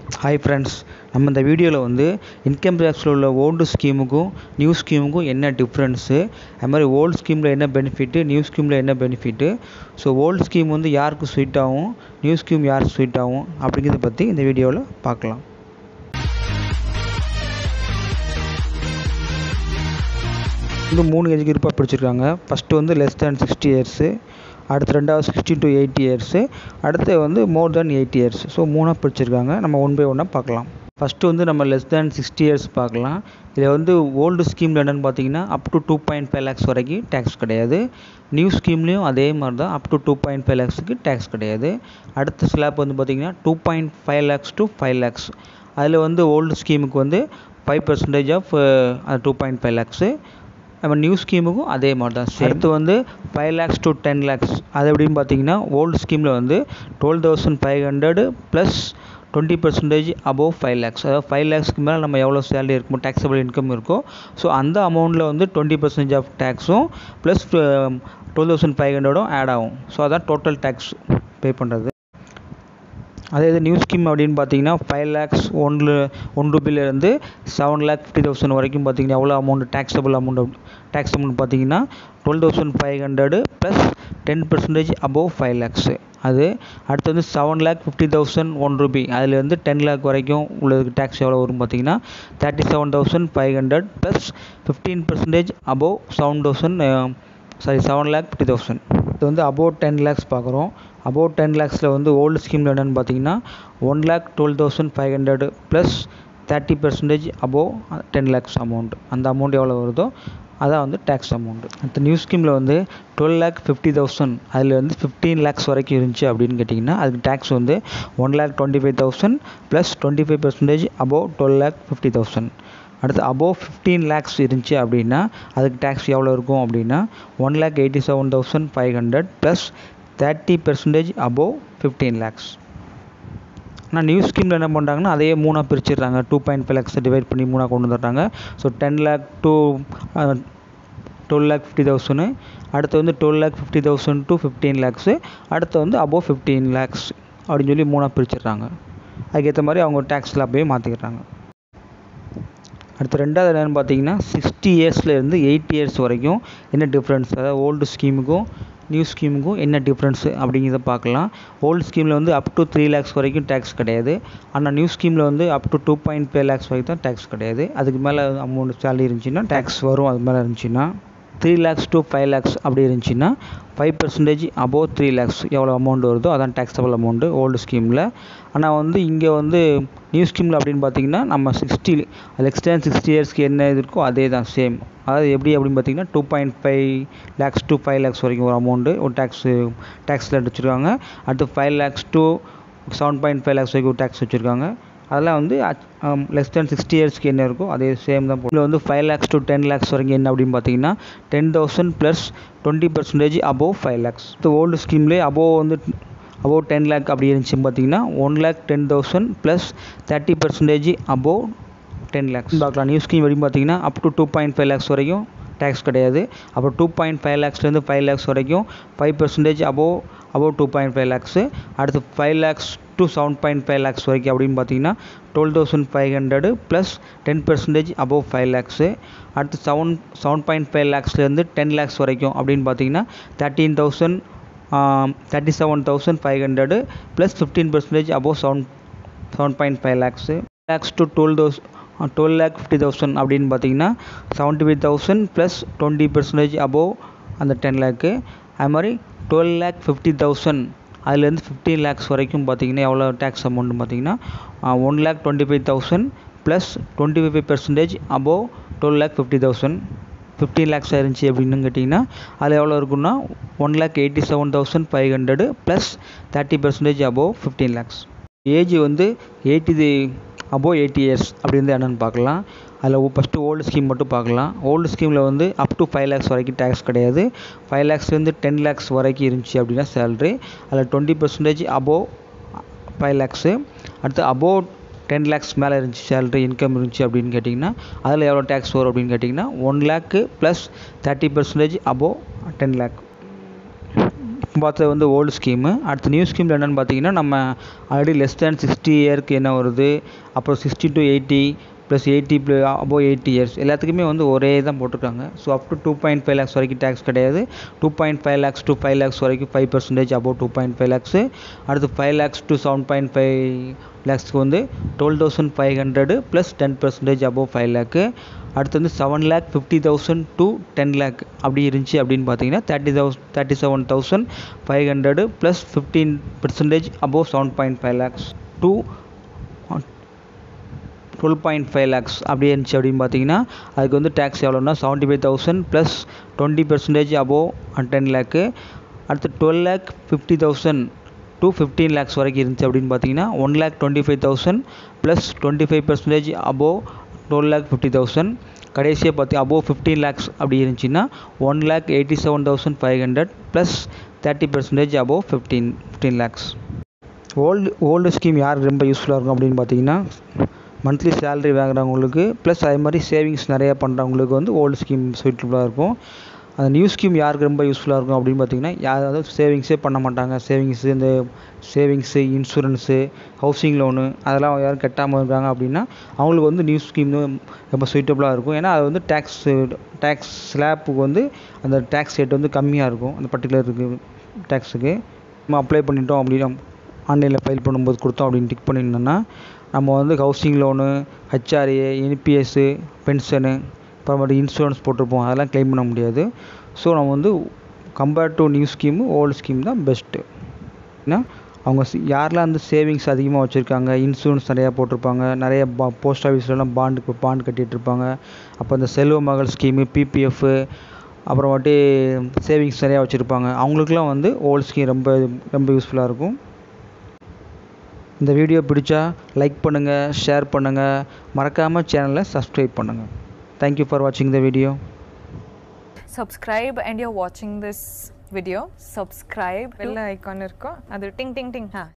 hi friends நம்ம இந்த வீடியோவில் வந்து இன்கம் டேக்ஸில் உள்ள ஓல்டு ஸ்கீமுக்கும் நியூ ஸ்கீமுக்கும் என்ன டிஃப்ரென்ஸு அது மாதிரி ஓல்டு ஸ்கீமில் என்ன பெனிஃபிட்டு நியூ ஸ்கீமில் என்ன பெனிஃபிட்டு ஸோ ஓல்டு ஸ்கீம் வந்து யாருக்கு ஸ்வீட் ஆகும் நியூ ஸ்கீம் யாருக்கு ஸ்வீட் ஆகும் அப்படிங்கிறத பற்றி இந்த வீடியோவில் பார்க்கலாம் வந்து மூணு ஏஜ் குரூப்பாக பிடிச்சிருக்காங்க ஃபஸ்ட்டு வந்து லெஸ் தேன் சிக்ஸ்டி இயர்ஸு அடுத்து ரெண்டாவது சிக்ஸ்டி டு எயிட்டி இயர்ஸு அடுத்து வந்து more than eighty years so மூணாக பிடிச்சிருக்காங்க நம்ம ஒன் பை ஒன்னாக பார்க்கலாம் ஃபஸ்ட்டு வந்து நம்ம லெஸ் தேன் சிக்ஸ்டி இயர்ஸ் பார்க்கலாம் இதில் வந்து ஓல்டு ஸ்கீமில் என்னென்னு பார்த்தீங்கன்னா up to two point five lakhs வரைக்கும் டேக்ஸ் கிடையாது நியூ ஸ்கீம்லேயும் அதே மாதிரி தான் up to two point five லேக்ஸுக்கு டேக்ஸ் கிடையாது அடுத்த ஸ்லாப் வந்து பார்த்திங்கன்னா two point five lakhs to five lakhs அதில் வந்து ஓல்டு ஸ்கீமுக்கு வந்து five percentage of two point five lakhs நம்ம நியூ ஸ்கீமுக்கும் அதே மாதிரி தான் அடுத்து வந்து five lakhs to ten lakhs அது எப்படின்னு பார்த்தீங்கன்னா ஓல்டு ஸ்கீமில் வந்து twelve thousand five hundred plus twenty percentage above five lakhs அதாவது ஃபைவ் லேக்ஸ்க்கு மேலே நம்ம எவ்வளோ சேலரி இருக்குமோ டேக்ஸபிள் இன்கம் இருக்கோ ஸோ அந்த அமௌண்ட்டில் வந்து டுவெண்ட்டி பர்சன்டேஜ் ஆஃப் டேக்ஸும் ப்ளஸ் டுவெல் தௌசண்ட் ஃபைவ் ஹண்ட்ரடும் ஆட் ஆகும் ஸோ அதான் டோட்டல் டேக்ஸ் பே பண்ணுறது அதே இது நியூ ஸ்கீம் அப்படின்னு பார்த்தீங்கன்னா ஃபைவ் லேக்ஸ் ஒன்று ஒன் ருபிலேருந்து செவன் லேக் ஃபிஃப்டி தௌசண்ட் வரைக்கும் பார்த்தீங்கன்னா எவ்வளோ amount taxable amount tax amount பார்த்தீங்கன்னா twelve thousand five hundred plus ten percentage above five lakhs அது அடுத்து வந்து seven lakh fifty thousand one rupee அதுலேருந்து டென் லேக் வரைக்கும் உள்ளதுக்கு டேக்ஸ் எவ்வளோ வரும் பார்த்தீங்கன்னா thirty seven thousand five hundred plus fifteen percentage above seven thousand sorry seven lakh fifty thousand இது வந்து அபோவ் டென் லேக்ஸ் பார்க்குறோம் அபோவ் டென் லேக்ஸில் வந்து ஓல்டு ஸ்கீமில் என்னென்னு பார்த்தீங்கன்னா one lakh twelve thousand five hundred plus thirty percentage above ten lakhs amount அந்த amount எவ்வளோ வருதோ அதான் வந்து டேக்ஸ் அமௌண்ட்டு அடுத்த நியூ ஸ்கீமில் வந்து டுவெல் லேக் ஃபிஃப்டி தௌசண்ட் அதில் வந்து ஃபிஃப்டீன் லேக்ஸ் வரைக்கும் இருந்துச்சு அப்படின்னு கேட்டிங்கன்னா அதுக்கு டேக்ஸ் வந்து one lakh twenty five thousand plus twenty five percentage above twelve lakh fifty thousand அடுத்து அபோவ் ஃபிஃப்டீன் லேக்ஸ் இருந்துச்சு அப்படின்னா அதுக்கு டேக்ஸ் எவ்வளோ இருக்கும் அப்படின்னா one lakh eighty seven thousand five hundred plus thirty percentage above fifteen lakhs ஆனால் நியூ ஸ்கீமில் என்ன பண்ணுறாங்கன்னா அதையே மூணாக பிரிச்சிடுறாங்க டூ பாயிண்ட் ஃபைவ் லேக்ஸை டிவைட் பண்ணி மூணாக கொண்டு வந்துடுறாங்க so ten lakh to twelve lakh fifty thousand அடுத்து வந்து twelve lakh fifty thousand to fifteen lakhs அடுத்து வந்து அபோவ் ஃபிஃப்டீன் லேக்ஸ் அப்படின்னு சொல்லி மூணாக பிரிச்சிடுறாங்க அதுக்கேற்ற மாதிரி அவங்க டேக்ஸ் ஸ்லாப்பையே மாற்றிக்கிறாங்க அடுத்து ரெண்டாவது என்னென்னு பார்த்தீங்கன்னா சிக்ஸ்டி இயர்ஸ்லேருந்து எயிட் இயர்ஸ் வரைக்கும் என்ன டிஃப்ரென்ஸ் அதாவது ஓல்டு ஸ்கீமுக்கும் நியூ ஸ்கீமுக்கும் என்ன டிஃப்ரென்ஸு அப்படிங்கிறத பார்க்கலாம் ஓல்டு ஸ்கீமில் வந்து அப் டு த்ரீ லேக்ஸ் வரைக்கும் டேக்ஸ் கிடையாது ஆனால் நியூ ஸ்கீமில் வந்து up to two point five lakhs வரைக்கும் தான் டேக்ஸ் கிடையாது அதுக்கு மேலே அமௌண்ட் சேலரி இருந்துச்சுன்னா டேக்ஸ் வரும் அது மேலே இருந்துச்சுன்னா three lakhs to five lakhs அப்படி இருந்துச்சுன்னா five percentage above three lakhs எவ்வளோ அமௌண்ட் வருதோ அதான் டேக்ஸபிள் அமௌண்ட்டு ஓல்டு ஸ்கீமில் ஆனால் வந்து இங்கே வந்து நியூ ஸ்கீமில் அப்படின்னு பார்த்தீங்கன்னா நம்ம சிக்ஸ்டி எக்ஸ்டேன் சிக்ஸ்டி இயர்ஸ்க்கு என்ன இது இருக்கோ அதே தான் சேம் அதாவது எப்படி அப்படின்னு பார்த்தீங்கன்னா two point five lakhs to five lakhs வரைக்கும் ஒரு அமௌண்ட்டு ஒரு டேக்ஸு டேக்ஸில் வச்சுருக்காங்க அடுத்து five lakhs to seven point five lakhs வரைக்கும் டேக்ஸ் வச்சுருக்காங்க அதெல்லாம் வந்து லெஸ் தென் சிக்ஸ்டி இயர்ஸ்க்கு என்ன இருக்கோ அதே சேம் தான் இதில் வந்து five lakhs to ten lakhs வரைக்கும் என்ன அப்படின்னு பார்த்தீங்கன்னா ten thousand plus twenty percentage above five lakhs இந்த ஓல்டு ஸ்கீம்லேயே அபோவ் வந்து அபோவ் டென் லேக் அப்படி இருந்துச்சு பார்த்தீங்கன்னா one lakh ten thousand plus thirty percentage above ten lakhs பார்க்கலாம் நியூ ஸ்கீம் எப்படி பார்த்தீங்கன்னா up to two point five lakhs வரைக்கும் டேக்ஸ் கிடையாது அப்புறம் டூ பாயிண்ட் ஃபைவ் லேக்ஸ்லேருந்து ஃபைவ் லேக்ஸ் வரைக்கும் five percentage above above two point five lakhs அடுத்து five lakhs to seven point five lakhs வரைக்கும் அப்படின்னு பார்த்தீங்கன்னா twelve thousand five hundred plus ten percentage above five lakhs அடுத்து செவன் செவன் பாயிண்ட் ஃபைவ் லேக்ஸ்லேருந்து டென் லேக்ஸ் வரைக்கும் அப்படின்னு பார்த்தீங்கன்னா thirteen thousand thirty seven thousand five hundred plus fifteen percentage above seven seven point five lakhs lakhs to twelve thousand twelve lakh fifty thousand அப்படின்னு பார்த்தீங்கன்னா seventy five thousand plus twenty percentage above அந்த ten லேக்கு அது மாதிரி twelve lakh fifty thousand அதுலேருந்து fifteen lakhs வரைக்கும் பார்த்தீங்கன்னா எவ்வளோ tax அமௌண்ட்னு பார்த்தீங்கன்னா one lakh twenty five thousand plus twenty five percentage above twelve lakh fifty thousand fifteen lakhs இருந்துச்சு அப்படின்னு கேட்டிங்கன்னா அதில் எவ்வளோ இருக்குன்னா one lakh eighty seven thousand five hundred plus thirty percentage above fifteen lakhs age வந்து எயிட்டி அபோவ் எயிட்டி இயர்ஸ் அப்படின்னு என்னென்னு பார்க்கலாம் அதில் ஃபஸ்ட்டு ஓல்டு ஸ்கீம் மட்டும் பார்க்கலாம் ஓல்டு ஸ்கீமில் வந்து அப் டு ஃபைவ் லேக்ஸ் வரைக்கும் டேக்ஸ் கிடையாது ஃபைவ் லேக்ஸ்லேருந்து டென் லேக்ஸ் வரைக்கும் இருந்துச்சு அப்படின்னா சேல்ரி அதில் twenty percentage above five lakhs அடுத்து அபோவ் டென் லேக்ஸ் மேலே இருந்துச்சு சேலரி இன்கம் இருந்துச்சு அப்படின்னு கேட்டிங்கன்னா அதில் எவ்வளோ டேக்ஸ் வரும் அப்படின்னு கேட்டிங்கன்னா one lakh plus thirty percentage above ten lakh பார்த்தது வந்து ஓல்டு ஸ்கீமு அடுத்து நியூ ஸ்கீமில் என்னென்னு பார்த்தீங்கன்னா நம்ம ஆல்ரெடி லெஸ் தேன் சிக்ஸ்டி இயருக்கு என்ன வருது அப்புறம் sixty to eighty plus eighty plus above eighty years எல்லாத்துக்குமே வந்து ஒரே தான் போட்டிருக்காங்க so up to two point five lakhs வரைக்கும் டேக்ஸ் கிடையாது two point five lakhs to five lakhs வரைக்கும் five percentage above two point five lakhs அடுத்து five lakhs to seven point five லேக்ஸ்க்கு வந்து twelve thousand five hundred plus ten percentage above five லேக்கு அடுத்து வந்து seven lakh fifty thousand to ten lakh அப்படி இருந்துச்சு அப்படின்னு பார்த்தீங்கன்னா thirty thousand thirty seven thousand five hundred plus fifteen percentage above seven point five lakhs to twelve point five lakhs அப்படியே இருந்துச்சு அப்படின்னு பார்த்தீங்கன்னா அதுக்கு வந்து டேக்ஸ் எவ்வளோன்னா seventy five thousand plus twenty percentage above ten lakh அடுத்து twelve lakh fifty thousand to fifteen lakhs வரைக்கும் இருந்துச்சு அப்படின்னு பார்த்தீங்கன்னா one lakh twenty five thousand plus twenty five percentage above twelve lakh fifty thousand கடைசியாக பார்த்தி அபோவ் ஃபிஃப்டீன் லேக்ஸ் அப்படி இருந்துச்சுன்னா one lakh eighty seven thousand five hundred plus thirty percentage above fifteen fifteen lakhs old old scheme யாருக்கு ரொம்ப யூஸ்ஃபுல்லாக இருக்கும் அப்படின்னு பார்த்தீங்கன்னா மந்த்லி சேலரி வாங்குறவங்களுக்கு ப்ளஸ் அதே மாதிரி சேவிங்ஸ் நிறையா பண்ணுறவங்களுக்கு வந்து ஓல்டு ஸ்கீம் சூட்டபுளாக இருக்கும் அந்த நியூ ஸ்கீம் யாருக்கு ரொம்ப யூஸ்ஃபுல்லாக இருக்கும் அப்படின்னு பார்த்தீங்கன்னா யாராவது சேவிங்ஸே பண்ண மாட்டாங்க சேவிங்ஸு இந்த சேவிங்ஸு இன்சூரன்ஸு ஹவுசிங் லோனு அதெல்லாம் யாரும் கட்டாமல் இருக்காங்க அப்படின்னா அவங்களுக்கு வந்து நியூ ஸ்கீம் ரொம்ப சூட்டபுளாக இருக்கும் ஏன்னா அது வந்து டேக்ஸ் டேக்ஸ் ஸ்லாப்புக்கு வந்து அந்த டேக்ஸ் ரேட் வந்து கம்மியாக இருக்கும் அந்த பர்டிகுலர் டேக்ஸுக்கு நம்ம அப்ளை பண்ணிட்டோம் அப்படின்னு ஆன்லைனில் ஃபைல் பண்ணும்போது கொடுத்தோம் அப்படின்னு டிக் பண்ணியிருந்தோன்னா நம்ம வந்து housing loan HRA NPS pension அப்புறமேட்டு இன்சூரன்ஸ் போட்டிருப்போம் அதெல்லாம் க்ளைம் பண்ண முடியாது ஸோ நம்ம வந்து compared to new scheme old scheme தான் பெஸ்ட்டு ஏன்னா அவங்க யாரெல்லாம் வந்து சேவிங்ஸ் அதிகமாக வச்சுருக்காங்க இன்சூரன்ஸ் நிறையா போட்டிருப்பாங்க நிறைய பா போஸ்ட் ஆஃபீஸ்லலாம் பாண்டு பாண்ட் கட்டிகிட்ருப்பாங்க அப்போ இந்த செல்வ மகள் ஸ்கீமு பிபிஎஃப்பு அப்புறமாட்டி சேவிங்ஸ் நிறையா வச்சுருப்பாங்க அவங்களுக்குலாம் வந்து ஓல்டு ஸ்கீம் ரொம்ப ரொம்ப யூஸ்ஃபுல்லாக இருக்கும் இந்த வீடியோ பிடிச்சா லைக் பண்ணுங்கள் ஷேர் பண்ணுங்கள் மறக்காமல் சேனலை சப்ஸ்கிரைப் பண்ணுங்கள் தேங்க்யூ ஃபார் வாட்சிங் the video subscribe and you're watching this video subscribe bell icon irko adu ting ting ting ha